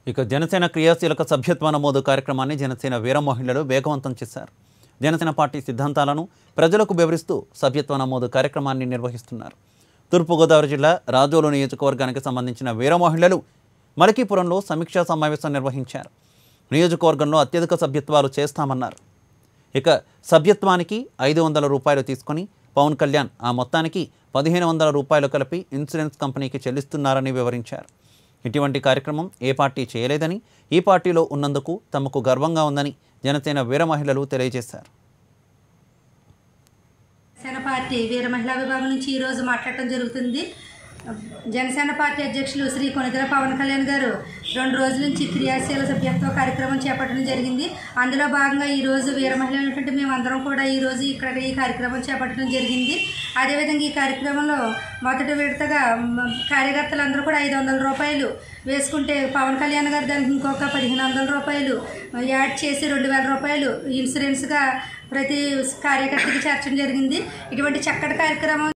ఇక జనసేన క్రియాశీలక సభ్యత్వ నమోదు కార్యక్రమాన్ని జనసేన వీర మహిళలు వేగవంతం చేశారు జనసేన పార్టీ సిద్ధాంతాలను ప్రజలకు వివరిస్తూ సభ్యత్వ నమోదు కార్యక్రమాన్ని నిర్వహిస్తున్నారు తూర్పుగోదావరి జిల్లా రాజోలు నియోజకవర్గానికి సంబంధించిన వీర మహిళలు మలకీపురంలో సమీక్షా సమావేశం నిర్వహించారు నియోజకవర్గంలో అత్యధిక సభ్యత్వాలు చేస్తామన్నారు ఇక సభ్యత్వానికి ఐదు వందల రూపాయలు తీసుకొని పవన్ కళ్యాణ్ ఆ మొత్తానికి పదిహేను వందల రూపాయలు కలిపి ఇన్సూరెన్స్ కంపెనీకి చెల్లిస్తున్నారని వివరించారు ఇటువంటి కార్యక్రమం ఏ పార్టీ చేయలేదని ఈ పార్టీలో ఉన్నందుకు తమకు గర్వంగా ఉందని జనసేన వీర మహిళలు తెలియజేశారు జనసేన పార్టీ వీర మహిళా విభాగం నుంచి ఈరోజు మాట్లాడటం జరుగుతుంది జనసేన పార్టీ అధ్యక్షులు శ్రీ కొనిదెల పవన్ కళ్యాణ్ గారు రెండు రోజుల నుంచి క్రియాశీల సభ్యత్వ కార్యక్రమం చేపట్టడం జరిగింది అందులో భాగంగా ఈరోజు వీర మహిళ అయినటువంటి మేమందరం కూడా ఈరోజు ఇక్కడ ఈ కార్యక్రమం చేపట్టడం జరిగింది అదేవిధంగా ఈ కార్యక్రమంలో మొదటి విడతగా మ, కార్యకర్తలందరూ కూడా ఐదు వందల రూపాయలు వేసుకుంటే పవన్ కళ్యాణ్ గారు దానికి ఇంకొక పదిహేను వందల రూపాయలు యాడ్ చేసి రెండు వేల రూపాయలు ఇన్సూరెన్స్గా ప్రతి కార్యకర్తకి చేర్చడం జరిగింది ఇటువంటి చక్కటి కార్యక్రమం